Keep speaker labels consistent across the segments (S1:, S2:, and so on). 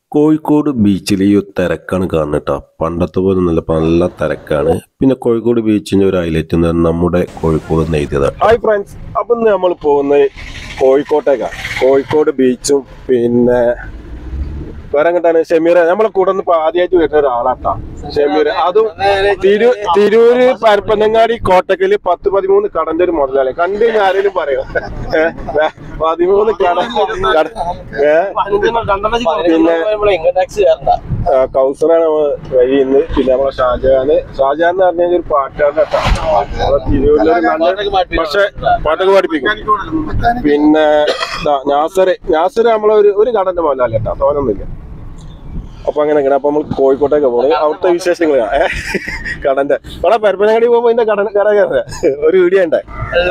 S1: കോഴിക്കോട് ബീച്ചിൽ ഈ ഒരു തിരക്കാണ് കാണുന്നത് കേട്ടോ പണ്ടത്തെ പോലെ നല്ല നല്ല തിരക്കാണ് പിന്നെ കോഴിക്കോട് ബീച്ചിന്റെ ഒരു ഹൈലൈറ്റ് എന്ന് പറഞ്ഞാൽ നമ്മുടെ കോഴിക്കോട് നിന്ന് എഴുതിയതാണ് ഹായ് ഫ്രണ്ട്സ് അപ്പം ഇന്ന് നമ്മൾ പോകുന്നത് കോഴിക്കോട്ടേക്കാണ് കോഴിക്കോട് ബീച്ചും പിന്നെ വേറെ എങ്ങോട്ടാണ് ഷമീർ നമ്മളെ കൂടെ നിന്ന് ഇപ്പൊ ആദ്യമായിട്ട് വരുന്ന ഒരാളാട്ടാ ഷമീർ അതും തിരു തിരൂര് പരപ്പനങ്ങാടി കോട്ടക്കല് പത്ത് പതിമൂന്ന് കടന്റെ ഒരു മുതലാളി കണ്ടു കഴിഞ്ഞാൽ ആരെങ്കിലും പറയോ ഏ? ഏ? പതിമൂന്ന് കട കട ഏ? പിന്നെ ആ, കൗസറാണ് കഴിയുന്നത് പിന്നെ നമ്മളെ ഷാജഹാന് ഷാജഹാൻ എന്ന് പറഞ്ഞാൽ ഒരു പാട്ടുകാരൻ കേട്ടോ നമ്മളെ തിരൂരിലൊരു നല്ല പക്ഷെ പാട്ടൊക്കെ പഠിപ്പിക്കും പിന്നെ ദാ നാസർ നാസർ നമ്മളെ ഒരു ഒരു കടന്റെ മുതലാളി കേട്ടോ തോനൊന്നുമില്ല അപ്പൊ അങ്ങനെ അങ്ങനെ അപ്പൊ നമ്മൾ കോഴിക്കോട്ടേക്ക് പോണേ അവിടുത്തെ വിശേഷങ്ങൾ കടന്റെ ഇവിടെ പരപ്പനങ്ങാടി പോകുമ്പോ ഇതിന്റെ കട കട കയറുക ഒരു വീഡിയോ ഉണ്ടായി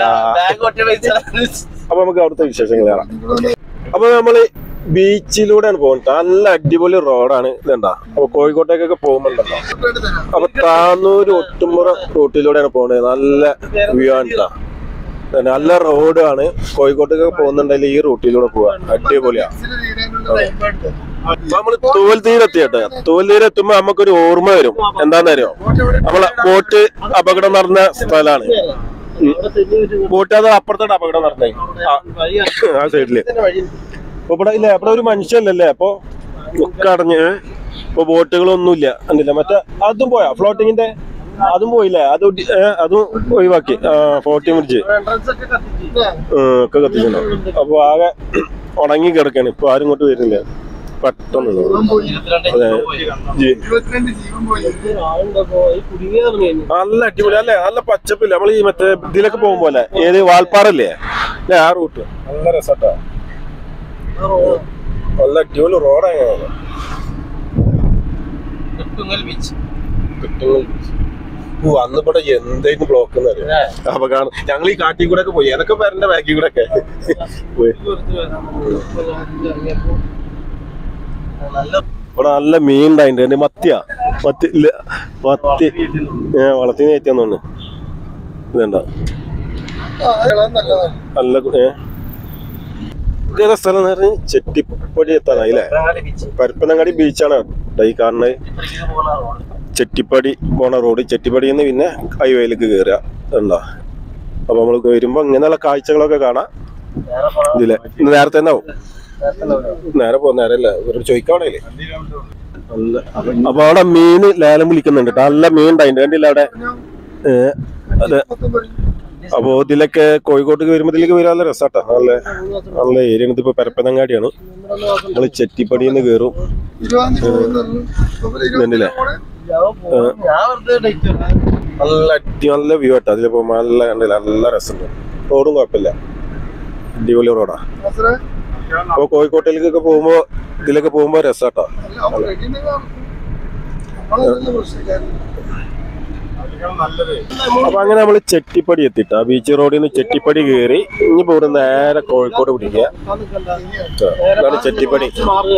S1: അപ്പൊ നമുക്ക് അവിടുത്തെ വിശേഷങ്ങൾ കാണാം അപ്പൊ നമ്മള് ബീച്ചിലൂടെയാണ് പോകുന്നത് നല്ല അടിപൊളി റോഡാണ് ഇതെന്താ അപ്പൊ കോഴിക്കോട്ടേക്കൊക്കെ പോകുമ്പോണ്ടല്ലോ അപ്പൊ താന്നൂര് ഒട്ടുമുറ റൂട്ടിലൂടെയാണ് പോകുന്നത് നല്ല വ്യൂ ആണ് ട്ടാ. നല്ല റോഡാണ് കോഴിക്കോട്ടേക്കൊക്കെ പോകുന്നുണ്ടെങ്കിൽ ഈ റൂട്ടിലൂടെ പോവാ അടിപൊളിയാ അപ്പൊ നമ്മള് തൂവൽ തീരെത്തിയട്ടെ തൂവൽ തീരെത്തുമ്പോ നമുക്കൊരു ഓർമ്മ വരും എന്താണെന്നറിയോ നമ്മളെ ബോട്ട് അപകടം നടന്ന സ്ഥലമാണ് ബോട്ട് അത് അപ്പുറത്തോട്ട് അപകടം നടന്നേ ആ, ആ സൈഡില് ഇപ്പൊ ഇവിടെ ഇല്ല ഇവിടെ ഒരു മനുഷ്യല്ലല്ലേ അപ്പൊ ഒക്കെ അടഞ്ഞ് ഇപ്പൊ ബോട്ടുകളൊന്നുമില്ല കണ്ടില്ല മറ്റേ അതും പോയാ ഫ്ലോട്ടിങ്ങിന്റെ അതും പോയില്ലേ അത് ഒടി- ഏ, അതും ഒഴിവാക്കി ആ ഫോർട്ടി മിനിറ്റ് ഒക്കെ കത്തിച്ചിട്ടുണ്ടോ അപ്പൊ ആകെ ഉണങ്ങി കിടക്കാണ് ഇപ്പൊ ആരും ഇങ്ങോട്ട് വരുന്നില്ല പെട്ടെന്ന് അതെ ജി. നല്ല അടിപൊളി അല്ലേ നല്ല പച്ചപ്പില്ല നമ്മൾ ഈ മറ്റേ ഇതിലൊക്കെ പോകും പോലെ ഏത് വാൽപ്പാറല്ലേ അല്ലേ ആ റൂട്ട് നല്ല രസട്ടാ നല്ല അടിപൊളി റോഡാണ് ഓ അന്ന് ഇവിടെ എന്തായിരുന്നു ബ്ലോക്ക് എന്നറിയാം അപ്പൊ കാണും ഞങ്ങൾ ഈ കാട്ടിൽ കൂടെ ഒക്കെ പോയി ഏതൊക്കെ പേരന്റെ ബാക്കിൽ കൂടെ ഒക്കെ പോയി ഇവിടെ നല്ല മീൻ ഉണ്ടായിട്ടുണ്ട് മത്തിയാ മത്തി ഇല്ല മത്തി ഏ വളത്തിന് കയറ്റിയാന്ന് തോന്നുന്നു ഇതണ്ട നല്ല കു- ഏ ഇതേതാ സ്ഥലം എന്ന് പറഞ്ഞാൽ ചെട്ടിപ്പടി എത്താനായി അല്ലേ പരപ്പനങ്ങാടി ബീച്ചാണ് ഈ കാണുന്നത് ചെട്ടിപ്പടി പോണ റോഡ് ചെട്ടിപ്പടിയിൽ നിന്ന് പിന്നെ ഹൈവേയിലേക്ക് കയറുക എന്താ അപ്പൊ നമ്മൾ വരുമ്പോ ഇങ്ങനെയുള്ള കാഴ്ചകളൊക്കെ കാണാം ഇതിലെ ഇന്ന് നേരത്തെ തന്നെ ആവും നേരെ പോ നേരല്ല ഇവരോട് ചോദിക്കാണല്ലേ നല്ല അപ്പൊ അവിടെ മീന് ലേലം വിളിക്കുന്നുണ്ട് ട്ടോ. നല്ല മീൻ ഉണ്ടായിട്ടുണ്ട് കണ്ടില്ല അവിടെ ഏ, അതെ അപ്പൊ ഇതിലൊക്കെ കോഴിക്കോട്ടേക്ക് വരുമ്പോ ഇതിലേക്ക് വരാൻ നല്ല രസാട്ടോ നല്ല നല്ല ഏരിയ ഇതിപ്പോ പരപ്പനങ്ങാടിയാണ് നമ്മള് ചെട്ടിപ്പടിയിൽ നിന്ന് കയറും കണ്ടില്ലേ നല്ല അടി നല്ല വ്യൂ ആട്ടോ അതിൽ പോകുമ്പോ നല്ല കണ്ടില്ല നല്ല രസമുണ്ട് റോഡും കുഴപ്പമില്ല അടിപൊളി റോഡാ അപ്പൊ കോഴിക്കോട്ടിലേക്കൊക്കെ പോകുമ്പോ ഇതിലൊക്കെ പോകുമ്പോ രസാട്ടോ അപ്പൊ അങ്ങനെ നമ്മള് ചെട്ടിപ്പടി എത്തിട്ടാ ബീച്ച് റോഡിൽ നിന്ന് ചെട്ടിപ്പടി കയറി ഇനി ഇവിടെ നേരെ കോഴിക്കോട് പിടിക്കുക ഇതാണ് ചെട്ടിപ്പടി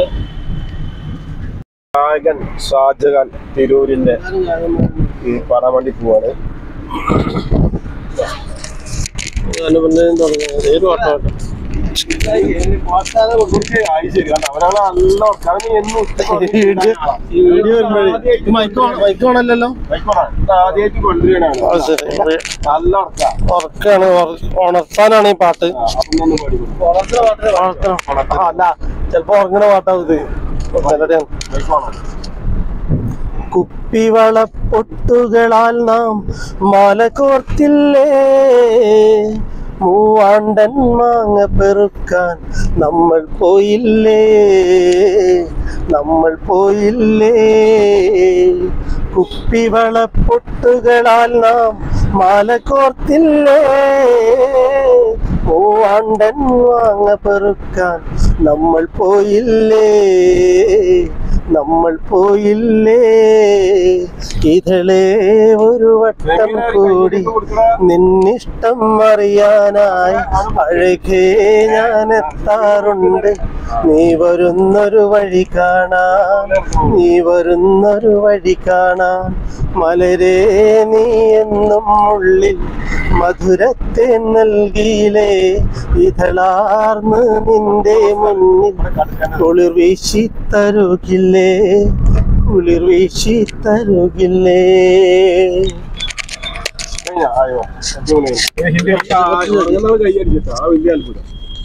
S1: നായകൻ ഷാജഹാൻ തിരൂരിന്റെ ഈ പറയാൻ വേണ്ടി പോവാണ് ഏത് ഓട്ടോ
S2: മൈക്കോണല്ലോ
S1: ആദ്യമായിട്ട് കൊണ്ടുവരികയാണ് നല്ല ഉറക്കാ
S2: ഉറക്കാണ് ഉണർത്താനാണ് ഈ പാട്ട്
S1: അപ്പം ഒന്ന് പാടിക്കൊടുക്കും
S2: അല്ല ചെലപ്പോ ഉറങ്ങണ പാട്ടാവും ഇത് മെലഡിയാണ്. കുപ്പിവളപ്പൊട്ടുകളാൽ നാം മാല കോർത്തില്ലേ മൂവാണ്ടൻ മാങ്ങ പെറുക്കാൻ നമ്മൾ പോയില്ലേ നമ്മൾ പോയില്ലേ കുപ്പിവളപ്പൊട്ടുകളാൽ നാം മാല കോർത്തില്ലേ മൂവാണ്ടൻ മാങ്ങ പെറുക്കാൻ നമ്മൾ പോയില്ലേ നമ്മൾ പോയില്ലേ ഇതളേ ഒരു വട്ടം കൂടി നിന്നിഷ്ടം അറിയാനായി അഴകേ ഞാൻ എത്താറുണ്ട് നീ വരുന്നൊരു വഴി കാണാൻ നീ വരുന്നൊരു വഴി കാണാൻ മലരേ നീ എന്നും ഉള്ളിൽ മധുരത്തെ നൽകിയിലേ ഇതളാർന്ന് നിന്റെ മുന്നിൽ കുളിർ വീശി തരുകില്ലേ കുളിർ വീശി തരുകില്ലേ
S1: ആയോ കൈയടിച്ചിട്ടോ ആ വലിയ അത്ഭുതം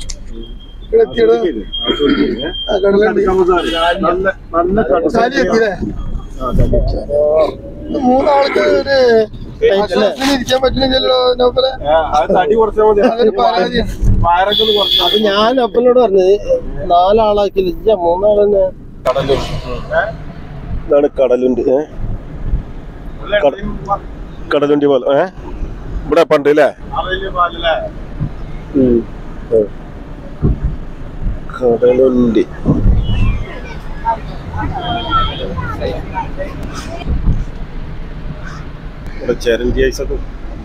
S1: നല്ല നല്ല
S3: മൂന്നാൾക്ക് ഒരു ആശ്വാസത്തിന് ഇരിക്കാൻ പറ്റുന്നില്ലല്ലോ നോക്കലെ
S1: തടി കുറച്ചാൽ മതി
S3: അതൊരു പരാതിയാണ്.
S1: വയറൊക്കെ ഒന്ന് കുറച്ചാൽ
S2: അപ്പൊ ഞാൻ അപ്പനോട് പറഞ്ഞത് നാലാളാക്കില്ല ഇജ്ജ മൂന്നാളെന്നെ
S1: കടലുണ്ട് ഇതാണ് കടലുണ്ട് ഏ കടലുണ്ടി പോലെ ഏ ഇവിടെ പണ്ട് അല്ലേ ഉം. ഏ. കടലുണ്ടി ഇവിടെ ചെരന്തി ഐസ് ഒക്കെ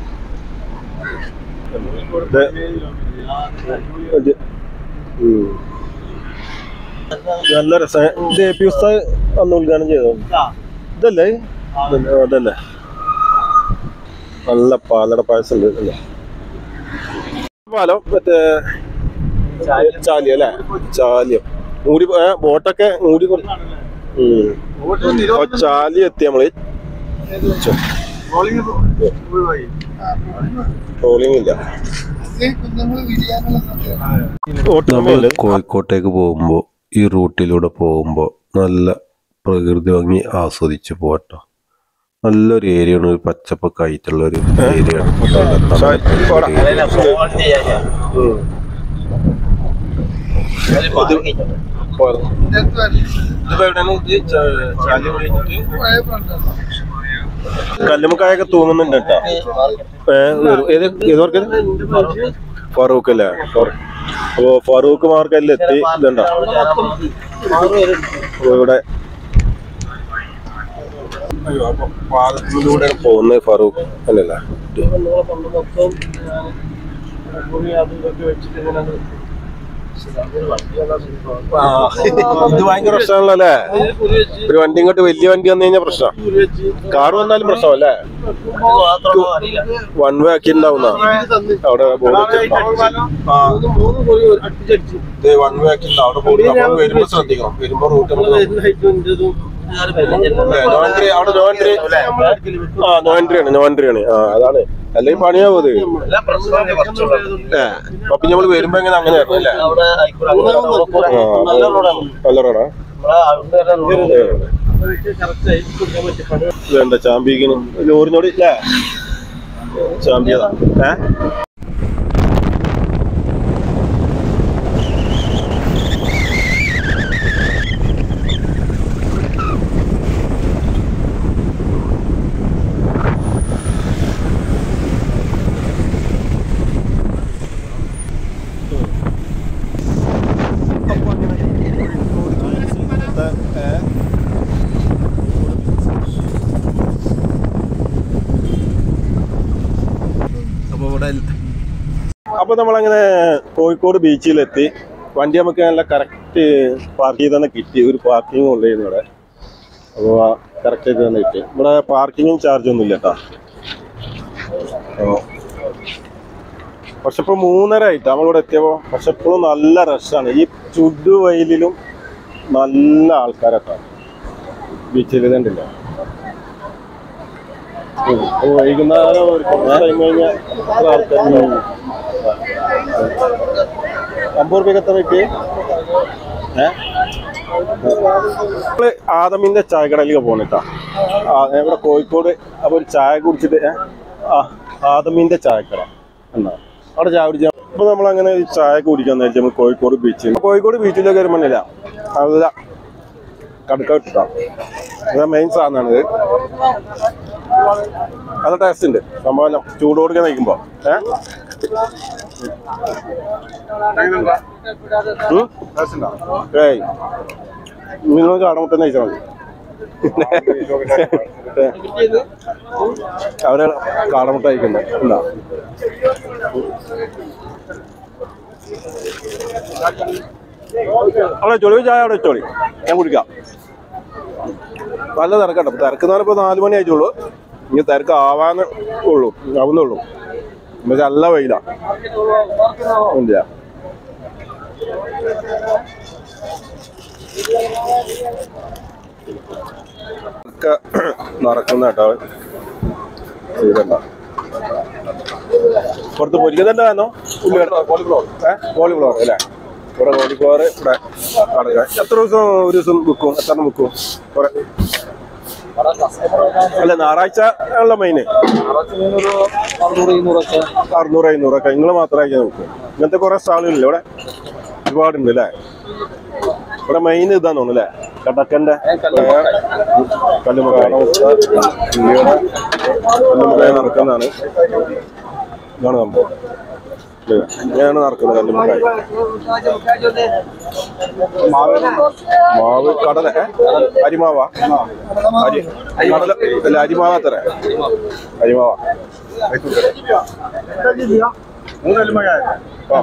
S1: ഇത് ഇത്. ഉം. നല്ല രസം ഇത് എ പി ഉസ്താദ് അന്ന് ഉദ്ഘാടനം ചെയ്തോ ഇതല്ലേ ഇതല്ലേ? ആ, അതല്ലേ നല്ല പാലട പായസം ഉണ്ട് അല്ലേ പാലം മറ്റേ ചാലിയം അല്ലേ ചാലിയം മൂടി ഏ, ബോട്ടൊക്കെ മൂടി കൊ- ഉം. അപ്പൊ ചാലി എത്തി നമ്മള് ട്രോളിംഗ് ഇല്ല
S3: കുഞ്ഞുങ്ങൾ വിരിയാനുള്ള സമയം
S1: നമ്മൾ കോഴിക്കോട്ടേക്ക് പോകുമ്പോൾ ഈ റൂട്ടിലൂടെ പോകുമ്പോൾ നല്ല പ്രകൃതി ഭംഗി ആസ്വദിച്ച് പോട്ടോ നല്ലൊരു ഏരിയയാണ് ഒരു പച്ചപ്പൊക്കെ ആയിട്ടുള്ള ഒരു ഏരിയയാണ്
S3: പഴയ ഫ്രണ്ടാണ്
S1: കല്ലുമക്കായൊക്കെ തൂങ്ങുന്നുണ്ട് കേട്ടോ ഏത് ഏതോർക്ക് ഫറൂഖ് അല്ലേ ഫറൂ- അപ്പോ ഫറൂഖ് മാർക്കറ്റിൽ എത്തി ഇതുണ്ടോ അപ്പൊ ഇവിടെ അയ്യോ അപ്പൊ പാലത്തിലൂടെ പോകുന്നത് ഫറൂഖ് അല്ലല്ല ഇത് ഭയങ്കര പ്രശ്നമാണല്ലോ അല്ലേ ഒരു വണ്ടി ഇങ്ങോട്ട് വലിയ വണ്ടി വന്നു കഴിഞ്ഞാൽ പ്രശ്നം കാർ വന്നാലും പ്രശ്നമല്ലേ വൺ വേ ആക്കി ഉണ്ടാവുന്ന അവിടെ ബോർഡ് ഇത് വൺ വേ ആക്കി ഉണ്ടാവും അവിടെ ബോർഡ് നമ്മൾ വരുമ്പോ ശ്രദ്ധിക്കണം വരുമ്പോ റൂട്ട് നോൻട്രി അവിടെ നോൻട്രി ആ നോൻട്രിയാണ് നോൻട്രിയാണ് ആ അതാണ് അല്ലെങ്കിൽ പണിയാവും അത് ഏ അപ്പൊ നമ്മള് വരുമ്പോ എങ്ങനെ അങ്ങനെ ആയിരുന്നു അല്ലേ ആ, നല്ല റോഡാ വേണ്ട ചാമ്പിക്കിന് ലോറിനോട് ഇല്ലേ ചാമ്പിയതാ ഏ അപ്പൊ ഇവിടെ അപ്പൊ നമ്മളങ്ങനെ കോഴിക്കോട് ബീച്ചിലെത്തി വണ്ടി നമുക്ക് നല്ല കറക്റ്റ് പാർക്ക് ചെയ്ത് തന്നെ കിട്ടി ഒരു പാർക്കിംഗ് ഉള്ളായിരുന്നു ഇവിടെ അപ്പോൾ കറക്റ്റ് ചെയ്ത് തന്നെ കിട്ടി ഇവിടെ പാർക്കിങ്ങും ചാർജ് ഒന്നും ഇല്ല കേട്ടോ പക്ഷെ ഇപ്പൊ മൂന്നര ആയിട്ട് നമ്മളിവിടെ എത്തിയപ്പോ പക്ഷെ ഇപ്പോഴും നല്ല റഷാണ് ഈ ചുടു വെയിലിലും നല്ല ആൾക്കാരൊക്കെ ബീച്ചിൽ കണ്ടില്ല ഉം. ഇപ്പൊ വൈകുന്നേരം ഒരു കുറച്ച് ടൈം കഴിഞ്ഞാൽ എത്ര ആൾക്കാർ അമ്പത് റുപ്യക്ക് എത്ര കിട്ടി നമ്മള് ആദമിന്റെ ചായക്കടയിലേക്ക് പോണിട്ടാ ഇവിടെ കോഴിക്കോട് അപ്പൊ ഒരു ചായ കുടിച്ചിട്ട് ഏ? ആ ആദമിന്റെ ചായക്കട എന്നാ അവിടെ ചായ കുടിച്ചാൽ അപ്പൊ നമ്മൾ അങ്ങനെ ഈ ചായ കുടിക്കാൻ നേരിട്ട് നമ്മൾ കോഴിക്കോട് ബീച്ചിൽ കോഴിക്കോട് ബീച്ചിലേക്ക് വരുമ്പോഴില്ല അല്ല കടുക്ക ഇട്ടാ അതാ മെയിൻ സാധനമാണിത് നല്ല ടേസ്റ്റ് ഉണ്ട് സംഭവം ചൂടോടുക്കെ നയിക്കുമ്പോ ഏ ഉം? ഏയ് നിങ്ങൾ കാണുമ്പോ തന്നെ കഴിച്ചാൽ മതി അവരെ കാടമുട്ട കഴിക്കണ്ടേ എന്താ അവിടെ ചൊളി ചായ അവിടെ വെച്ചോളി ഞാൻ കുടിക്കാം നല്ല തിരക്കട്ടെ തിരക്കുന്നാലും ഇപ്പൊ നാല് മണി ആയിട്ടുള്ളൂ ഇനി തിരക്ക് ആവാന്ന് ഉള്ളൂ ആവുന്നുള്ളൂ പക്ഷെ നല്ല വെയിലാ ഇല്ല ഒക്കെ നടക്കുന്ന കേട്ടോ ചെയ്തല്ല പുറത്ത് പൊരിക്കുന്നുണ്ട് വേണോ കോളിഫ്ലവർ ഏഹ് കോളിഫ്ലവർ അല്ലേ ഇവിടെ കോളിഫ്ലവർ ഇവിടെ കടക്കുക എത്ര ദിവസം ഒരു ദിവസം വിൽക്കും എത്ര എണ്ണം വിൽക്കും കുറെ അല്ല ഞായറാഴ്ച ഉള്ള മെയിന്
S2: അറുന്നൂറ് ഇരുന്നൂറൊക്കെ
S1: അറുന്നൂറ് അഞ്ഞൂറൊക്കെ നിങ്ങൾ മാത്രമായിട്ട് നോക്കും ഇങ്ങനത്തെ കുറെ സ്റ്റാളുകളില്ലേ ഇവിടെ ഒരുപാടുണ്ട് അല്ലേ ഇവിടെ മെയിൻ ഇതാന്ന് തോന്നുന്നു അല്ലേ കടക്കന്റെ കല്ലുമുക്കായ ഇന്ത്യയുടെ കല്ലുമുക്കായ നടക്കുന്നതാണ് ഇതാണ് സംഭവം ഇല്ലേ? ഇങ്ങനെയാണ് നടക്കുന്നത് കല്ലുമുക്കായ മാവ് കടല ഏ? അരിമാവാ അരി കടല അല്ല അരിമാവ അത്ര അരിമാവ ആ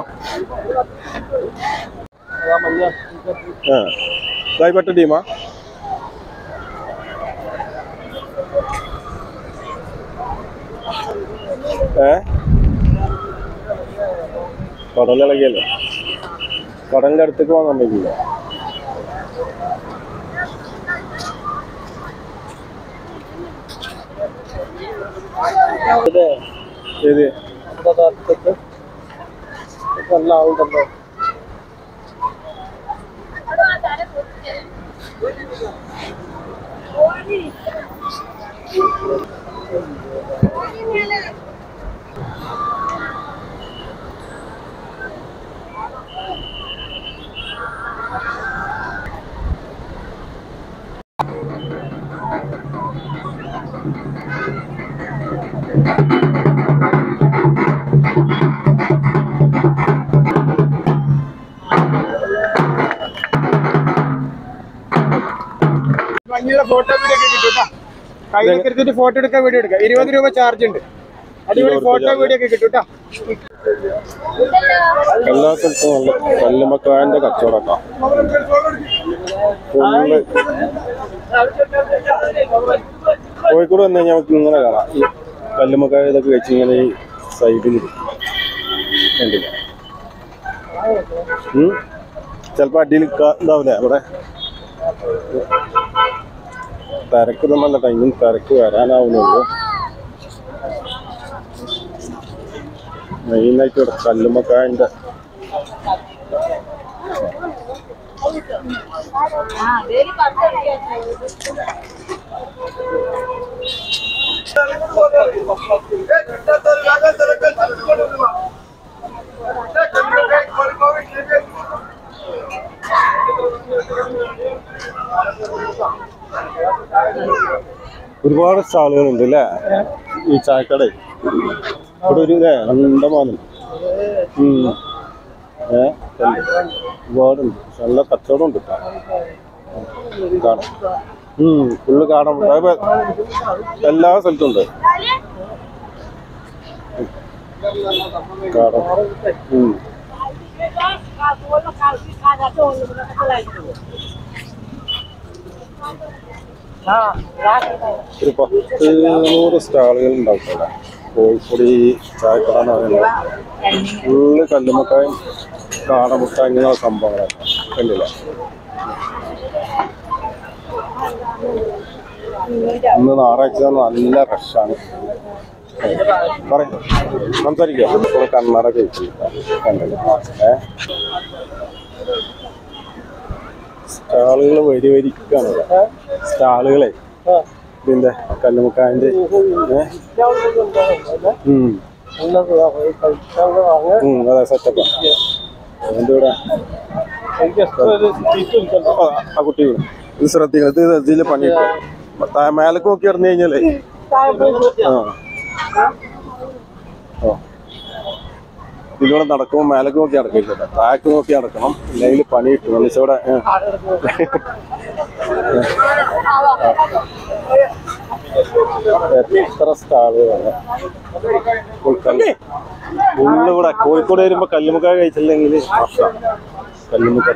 S1: ആ ഇതായിപ്പെട്ട ടീമാ ഏ കടലിളകിയല്ലേ കടലിന്റെ അടുത്തേക്ക് പോകാൻ പറ്റില്ല
S2: ഇത്
S1: ഏത്
S2: ഇവിടെ അടുത്തിട്ട് നല്ല ആളുണ്ടല്ലോ
S4: ഭംഗിയുള്ള ഫോട്ടോ വീഡിയോ ഒക്കെ കിട്ടും കേട്ടോ കയ്യിലൊക്കെ എടുത്തിട്ട് ഫോട്ടോ എടുക്കാൻ വീഡിയോ എടുക്കാം ഇരുപത് രൂപ ചാർജ് ഉണ്ട് അടിപൊളി
S1: ഇരുപത്
S4: ഫോട്ടോ
S1: charge.
S4: വീഡിയോ ഒക്കെ കിട്ടും കേട്ടോ
S1: എല്ലാ സ്ഥലത്തും നല്ല കല്ലുമക്കായന്റെ കച്ചവടം ഫുള്ള് കോഴിക്കോട് വന്നു കഴിഞ്ഞാൽ നമുക്ക് ഇങ്ങനെ കാണാം ഈ കല്ലുമക്കായ ഇതൊക്കെ വെച്ച് ഇങ്ങനെ ഈ സൈഡിൽ കണ്ടില്ല ചിലപ്പോ അടിയിൽ ഇതാവില്ല അവിടെ തിരക്ക് നല്ല ടൈമും തിരക്ക് വരാനാവുന്നുള്ളൂ മെയിനായിട്ട് ഇവിടെ കല്ലുമക്കായന്റെ ഒരുപാട് സ്റ്റാളുകളുണ്ട് അല്ലേ ഈ ചായക്കട ഇവിടെ ഒരു ഇല്ലേ അണ്ടമാനം ഉം. ഏ ഒരുപാടുണ്ട് പക്ഷെ നല്ല കച്ചവടം ഉണ്ട് കാണാം ഉം ഫുള്ള് കാണാൻ അതായത് എല്ലാ സ്ഥലത്തും ഉണ്ട് കാണാം ഉം ഒരു പത്ത് നൂറ് സ്റ്റാളുകൾ ഉണ്ടാവും ഇവിടെ കോഴിക്കോട് ഈ ചായക്കട എന്ന് പറയുന്നത് ഫുള്ള് കല്ലുമക്കായും കാടമുട്ട ഇങ്ങനെയുള്ള സംഭവങ്ങളൊക്കെ കണ്ടില്ല ഇന്ന് ഞായറാഴ്ച നല്ല റഷാണ് പറയും സംസാരിക്കാം ഇവിടെ കണ്ണട കഴിച്ചു കണ്ടില്ല ഏ സ്റ്റാളുകൾ വരി വരിക്കാണ് ഇവിടെ. സ്റ്റാളുകളെ ഇതിന്റെ കല്ലുമുക്കായന്റെ ഏ ഉം
S2: നല്ല കഴിക്കാൻ വാങ്ങാൻ
S1: ഉം, അതെ സെറ്റപ്പ് അതുകൊണ്ട് ഇവിടെ
S2: എനിക്ക് എക്സ്ട്രാ ഒരു സീറ്റ് എടുക്കണ്ട
S1: ആ, ആ കുട്ടി വീണു. ഇത് ശ്രദ്ധിക്കണം ഇത് ഇതില് പണി മേലേക്ക് നോക്കി ഇറങ്ങി കഴിഞ്ഞാലേ ആ ആ ഇതിലൂടെ നടക്കുമ്പോൾ മേലേക്ക് നോക്കി നടക്കില്ല താഴേക്ക് നോക്കി നടക്കണം ഇല്ലെങ്കിൽ പണി കിട്ടും മനുഷ്യവിടെ എത്ര സ്റ്റാളുകളാണ് ഉള്ളിവിടെ കോഴിക്കോട് വരുമ്പോ കല്ലുമുക്ക കഴിച്ചില്ലെങ്കിൽ കല്ലുമുക്ക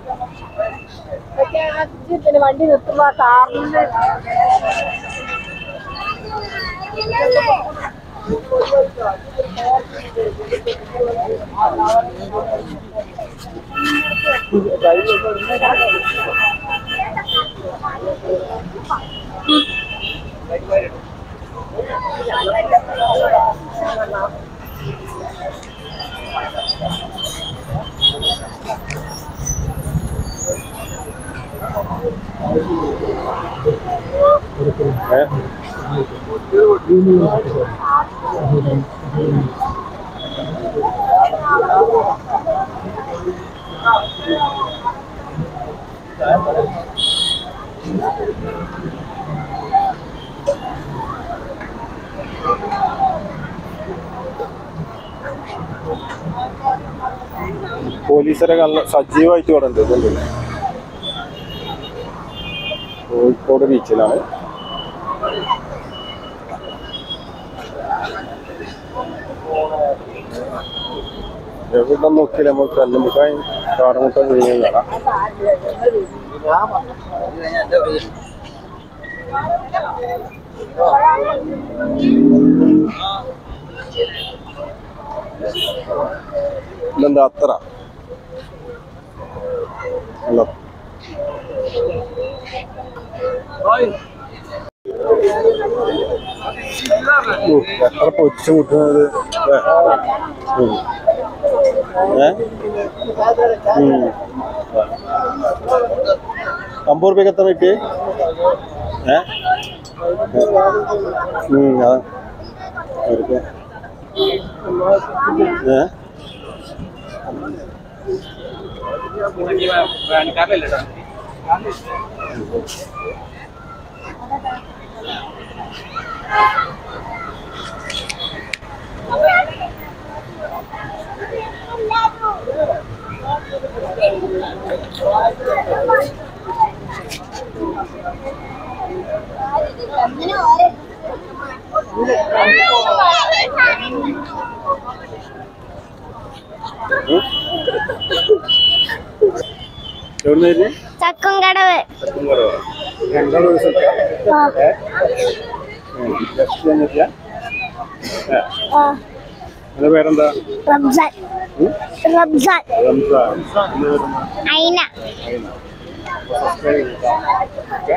S5: പിന്നെ വണ്ടി നിർത്തുമ്പോ കാറിന്
S1: പോലീസരെ നല്ല സജീവമായിട്ട് ഇവിടെ ഉണ്ട് ഇതുണ്ട് കോഴിക്കോട് ബീച്ചിലാണ് എവിടെ നോക്കിയാലും നമുക്ക് കല്ലുമുട്ടായി കാടമുട്ടായി വിഴുങ്ങാൻ കാണാം ഇതെന്താ അത്ര അല്ല ഉം, എത്ര പൊച്ചു കൂട്ടുന്നത് ഏ? ഉം. ഏ? ഉം. അമ്പത് റുപ്യക്ക് എത്ര കിട്ടി ഏ ഉം, അതാ. അവർക്ക് ഏ എവിടുന്ന് വരുന്നേ?
S5: ചക്കുംകടവ്
S1: രണ്ടാളും ഒരു സ്ഥലത്താ? ഏ? ഉം. ലക്ഷ്മി എന്നിട്ടാ? ഏ. നിന്റെ പേരെന്താ
S5: റംസാൻ
S1: ഉം?
S5: റംസാൻ
S1: റംസാൻ. നിന്റെ പേരെന്താ?
S5: അയിന
S1: അയിന. അപ്പൊ subscribe ചെയ്തോ. ഓക്കേ?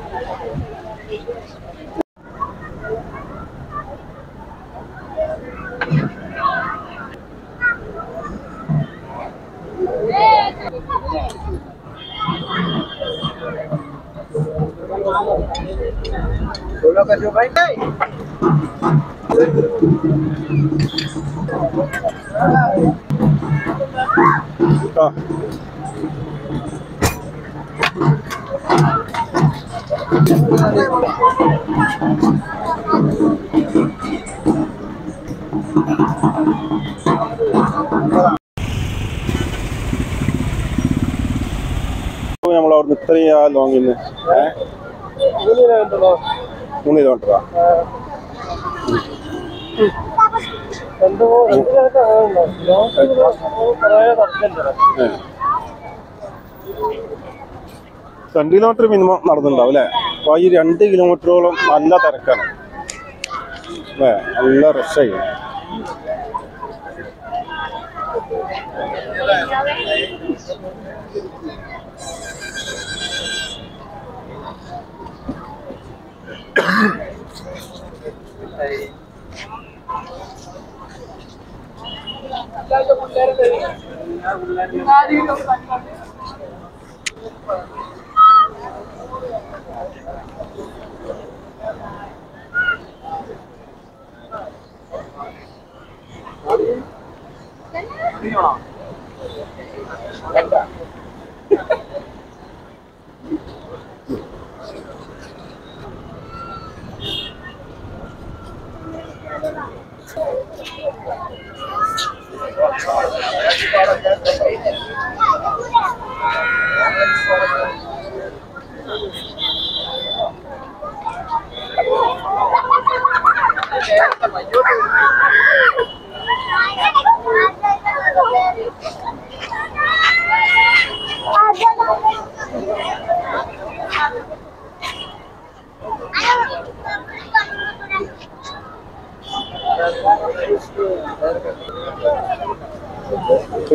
S1: ആ. ഇപ്പൊ നമ്മൾ അവിടുന്ന് ഇത്രയും ആ ലോങ്ങിൽ നിന്ന് ഏഹ് മൂന്ന് കിലോമീറ്ററാ
S2: രണ്ട് മൂ- രണ്ട് കിലോമീറ്റർ ആകുന്നുണ്ടോ? കിലോമീറ്റർ കുറേ നടക്കണ്ടേ?
S1: ഏഹ്. രണ്ട് കിലോമീറ്റർ മിനിമം നടന്നിട്ടുണ്ടാവും അല്ലേ അപ്പൊ ഈ രണ്ട് കിലോമീറ്ററോളം നല്ല തിരക്കാണ് അല്ലേ നല്ല റഷായി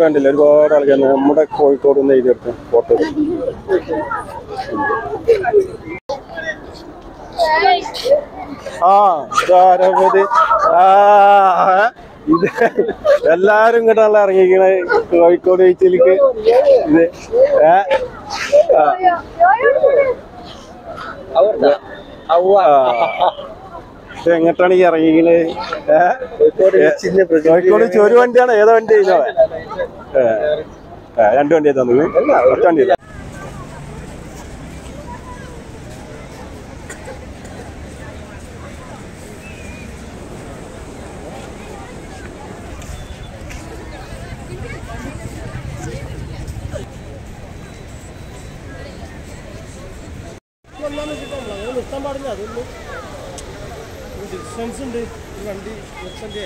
S1: കണ്ടില്ല ഒരുപാട് ആൾക്കാർ നമ്മുടെ കോഴിക്കോട് നിന്ന് എഴുതിയെടുത്ത് ഫോട്ടോ ആ ഇതാരത് ആ ഇത് എല്ലാരും ഇങ്ങോട്ടല്ല ഇറങ്ങിക്കണ കോഴിക്കോട് ബീച്ചിലേക്ക് ഇത് ഏ ആ. ആ. ഇത് എങ്ങോട്ടാണ് ഈ ഇറങ്ങിക്കണത് ഏ? കോഴിക്കോട് ഒരു വണ്ടിയാണ് ഏതോ വണ്ടി ഇതോ ഏ. ഏ, രണ്ട് വണ്ടി തന്നു ഒറ്റ വണ്ടി
S2: നിർത്താൻ പാടില്ല അതൊന്നും ഡിസ്റ്റൻസ് ഉണ്ട് ഈ വണ്ടി നിർത്തണ്ടേ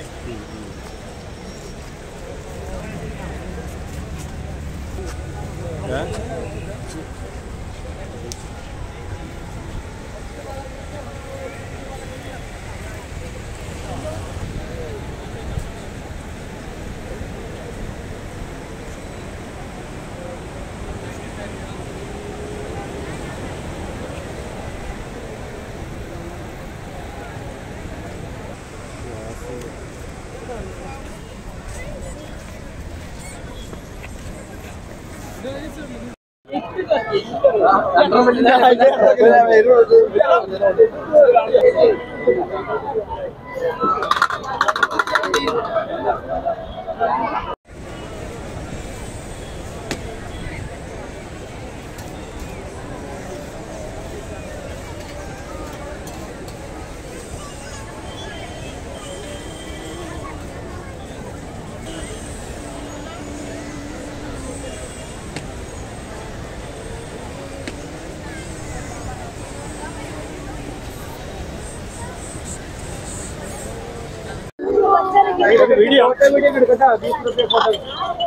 S2: വീഡിയോ വീഡിയോ എടുക്കട്ടാ ഫോട്ടോ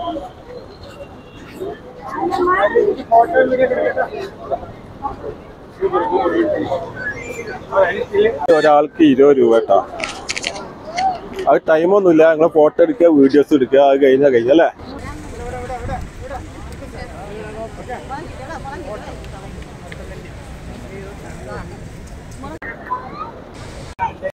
S2: ഫോട്ടോ വീഡിയോ എടുക്കട്ടാ
S1: ഒരാൾക്ക് ഇരുപത് രൂപ കേട്ടോ അത് ടൈമൊന്നുമില്ല നിങ്ങൾ ഫോട്ടോ എടുക്കുക വീഡിയോസ് എടുക്കുക അത് കഴിഞ്ഞാൽ കഴിഞ്ഞല്ലേ
S2: ആ